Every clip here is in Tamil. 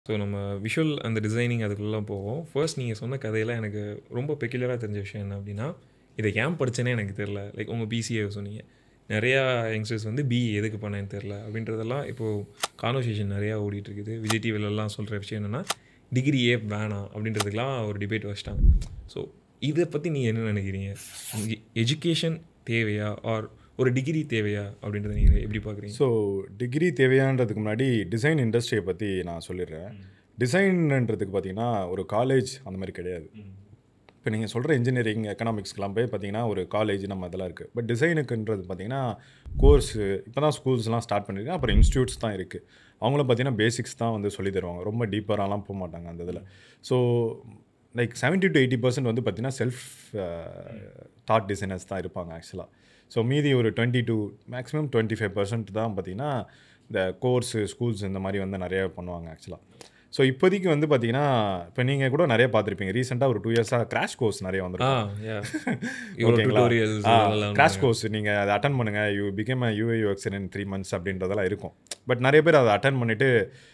ஸோ நம்ம விஷுவல் அந்த டிசைனிங் அதுக்குள்ளலாம் போவோம் ஃபர்ஸ்ட் நீங்கள் சொன்ன கதையெல்லாம் எனக்கு ரொம்ப பெக்குலராக தெரிஞ்ச விஷயம் என்ன அப்படின்னா இதை ஏன் படிச்சேனே எனக்கு தெரில லைக் உங்கள் பிசிஏ சொன்னீங்க நிறையா யங்ஸ்டர்ஸ் வந்து பிஇ எதுக்கு பண்ணேன்னு தெரில அப்படின்றதெல்லாம் இப்போது கான்வர்சேஷன் நிறையா ஓடிட்டு இருக்குது விஜய் டிவிலலாம் சொல்கிற விஷயம் என்னென்னா டிகிரியே வேணாம் அப்படின்றதுக்கெலாம் ஒரு டிபேட் வச்சிட்டாங்க ஸோ இதை பற்றி நீங்கள் என்ன நினைக்கிறீங்க எஜுகேஷன் தேவையா ஆர் ஒரு டிகிரி தேவையா அப்படின்றத நீங்கள் எப்படி பார்க்குறீங்க ஸோ டிகிரி தேவையான்றதுக்கு முன்னாடி டிசைன் இண்டஸ்ட்ரியை பற்றி நான் சொல்லிடுறேன் டிசைன்ன்றதுக்கு பார்த்தீங்கன்னா ஒரு காலேஜ் அந்த மாதிரி கிடையாது இப்போ நீங்கள் சொல்கிற இன்ஜினியரிங் எக்கனாமிக்ஸ்க்கெலாம் போய் பார்த்தீங்கன்னா ஒரு காலேஜ் நம்ம இதெல்லாம் இருக்குது பட் டிசைனுக்குன்றது பார்த்தீங்கன்னா கோர்ஸு இப்போ தான் ஸ்கூல்ஸ்லாம் ஸ்டார்ட் பண்ணியிருக்கேன் அப்புறம் இன்ஸ்டியூட்ஸ் தான் இருக்குது அவங்களும் பார்த்தீங்கன்னா பேசிக்ஸ் தான் வந்து சொல்லி தருவாங்க ரொம்ப டீப்பராலாம் போக மாட்டாங்க அந்த இதில் so like seventy to eighty percent வந்து பார்த்தீங்கன்னா செல்ஃப் தாட் டிசைனர்ஸ் தான் இருப்பாங்க ஆக்சுவலாக ஸோ மீதி ஒரு twenty two maximum twenty five percent தான் பார்த்தீங்கன்னா இந்த கோர்ஸு ஸ்கூல்ஸ் இந்த மாதிரி வந்து நிறைய பண்ணுவாங்க ஆக்சுவலாக ஸோ இப்போதைக்கு வந்து பார்த்தீங்கன்னா இப்போ நீங்கள் கூட நிறைய பார்த்துருப்பீங்க ரீசெண்டாக ஒரு டூ இயர்ஸாக கிராஷ் கோர்ஸ் நிறைய ஆ வந்துருக்கு யா இவ்வளோ டுட்டோரியல்ஸ் கிராஷ் கோர்ஸ் நீங்கள் அதை அட்டன் பண்ணுங்க you become a UA UX in three months அப்படின்றதெல்லாம் இருக்கும் பட் நிறைய பேர் அதை அட்டன் பண்ணிவிட்டு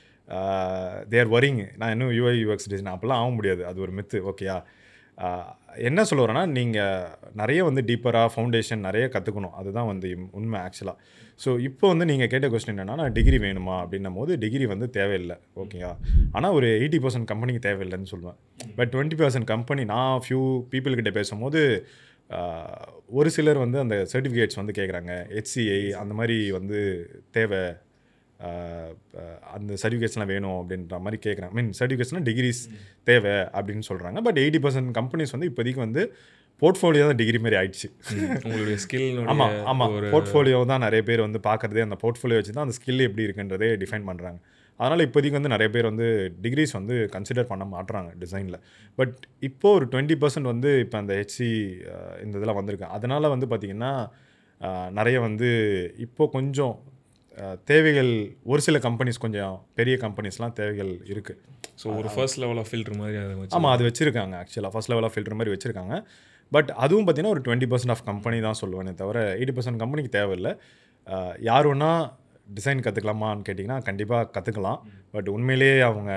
தேர் வரிங் நான் இன்னும் யூஐ யூஎக்ஸ் டிசைன் அப்போல்லாம் ஆக முடியாது அது ஒரு மித்து ஓகேயா என்ன சொல்ல வரேன்னா நீங்கள் நிறைய வந்து டீப்பராக ஃபவுண்டேஷன் நிறைய கற்றுக்கணும் அதுதான் வந்து இம்- உண்மை ஆக்சுவலாக ஸோ இப்போ வந்து நீங்கள் கேட்ட கொஸ்டின் என்னன்னா நான் டிகிரி வேணுமா அப்படின்னும் போது டிகிரி வந்து தேவையில்லை ஓகேயா ஆனால் ஒரு எயிட்டி பர்சன்ட் கம்பெனிக்கு தேவையில்லைன்னு சொல்லுவேன் பட் டுவெண்ட்டி பர்சன்ட் கம்பெனி நான் ஃபியூ பீப்புள்கிட்ட பேசும்போது ஆஹ், ஒரு சிலர் வந்து அந்த சர்டிஃபிகேட்ஸ் வந்து கேட்குறாங்க ஹெச்சிஐ அந்த மாதிரி வந்து தேவை ஆஹ், ஆஹ், அந்த சர்டிஃபிகேட்ஸ்லாம் வேணும் அப்படின்ற மாதிரி கேட்குறாங்க மீன் சர்டிஃபிகேட்ஸ்லாம் டிகிரிஸ் தேவை அப்படின்னு சொல்கிறாங்க பட் எயிட்டி பர்சன்ட் கம்பெனிஸ் வந்து இப்போதைக்கு வந்து போர்ட்ஃபோலியோ தான் டிகிரி மாதிரி ஆயிடுச்சு உங்களுடைய ஸ்கில் ஆமாம் ஆமாம் போர்ட்ஃபோலியோ தான் நிறைய பேர் வந்து பார்க்குறதே அந்த போர்ட்ஃபோலியோ வச்சு தான் அந்த ஸ்கில் எப்படி இருக்குன்றதே டிஃபைன் பண்ணுறாங்க அதனால் இப்போதைக்கு வந்து நிறைய பேர் வந்து டிகிரிஸ் வந்து கன்சிடர் பண்ண மாட்றாங்க டிசைனில் பட் இப்போ ஒரு டுவெண்ட்டி பர்சன்ட் வந்து இப்போ அந்த ஹெச்சி இந்த இதெல்லாம் வந்திருக்கு அதனால் வந்து பார்த்திங்கன்னா அஹ், நிறைய வந்து இப்போ கொஞ்சம் அஹ், தேவைகள் ஒரு சில கம்பெனிஸ் கொஞ்சம் பெரிய கம்பெனிஸ்லாம் தேவைகள் இருக்குது ஸோ ஒரு ஃபர்ஸ்ட் லெவல் ஆஃப் ஃபில்டர் மாதிரி அதை வச்சு ஆமாம் அது வச்சுருக்காங்க ஆக்சுவலாக ஃபர்ஸ்ட் லெவல் ஆஃப் ஃபில்டர் மாதிரி வச்சுருக்காங்க பட் அதுவும் பார்த்தீங்கன்னா ஒரு டுவெண்ட்டி பர்சன்ட் ஆஃப் கம்பெனி தான் சொல்லுவேனே தவிர எயிட்டி பர்சன்ட் கம்பெனிக்கு தேவையில்லை அஹ், யார் வேணா டிசைன் கற்றுக்கலாமான்னு கேட்டிங்கன்னா கண்டிப்பாக கற்றுக்கலாம் பட் உண்மையிலேயே அவங்க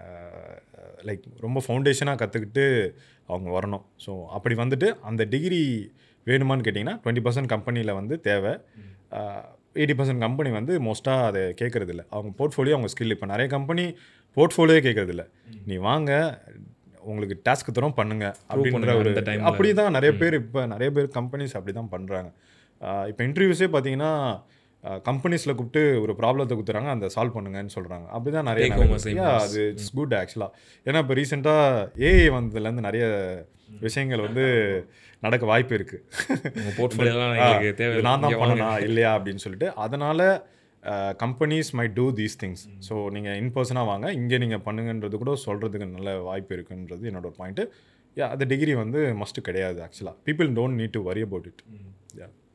லைக் ரொம்ப ஃபவுண்டேஷனாக கற்றுக்கிட்டு அவங்க வரணும் ஸோ அப்படி வந்துட்டு அந்த டிகிரி வேணுமான்னு கேட்டிங்கன்னா டுவெண்ட்டி பர்சன்ட் கம்பெனியில் வந்து தேவை எயிட்டி பர்சன்ட் கம்பெனி வந்து மோஸ்ட்டாக அதை கேட்குறது இல்லை அவங்க போர்ட்ஃபோலியோ அவங்க ஸ்கில் இப்போ நிறைய கம்பெனி போர்ட்ஃபோலியோ கேட்குறது இல்லை நீ வாங்க உங்களுக்கு டாஸ்க் தரோம் பண்ணுங்க அப்படின்ற பண்ணுங்க ஒரு அந்த timeல. அப்படி தான் நிறைய பேர் இப்போ நிறைய பேர் கம்பெனிஸ் அப்படி தான் பண்ணுறாங்க இப்போ இன்டர்வியூஸே பார்த்தீங்கன்னா கம்பெனிஸில் கூப்பிட்டு ஒரு ப்ராப்ளத்தை கொடுத்துறாங்க அந்த சால்வ் பண்ணுங்கன்னு சொல்கிறாங்க அப்படி தான் நிறைய Take home நடக்குது. Yeah, assignments. அது இட்ஸ் குட் ஆக்சுவலாக ஏன்னா இப்போ ரீசெண்டாக ஏஐ வந்ததுலேருந்து நிறைய விஷயங்கள் வந்து நடக்க வாய்ப்பு இருக்குது உங்கள் போர்ட்ஃபோலியோலாம் எங்களுக்கு தேவை நான் தான் இங்க வாங்க. பண்ணனா இல்லையா அப்படின்னு சொல்லிட்டு அதனால் companies may do these things so நீங்கள் இன் பர்சனாக வாங்க இங்கே நீங்கள் பண்ணுங்கன்றது கூட சொல்கிறதுக்கு நல்ல வாய்ப்பு இருக்குன்றது என்னோட பாயிண்ட்டு யா அந்த டிகிரி வந்து மஸ்ட்டு கிடையாது ஆக்சுவலாக people don't need to worry about it yeah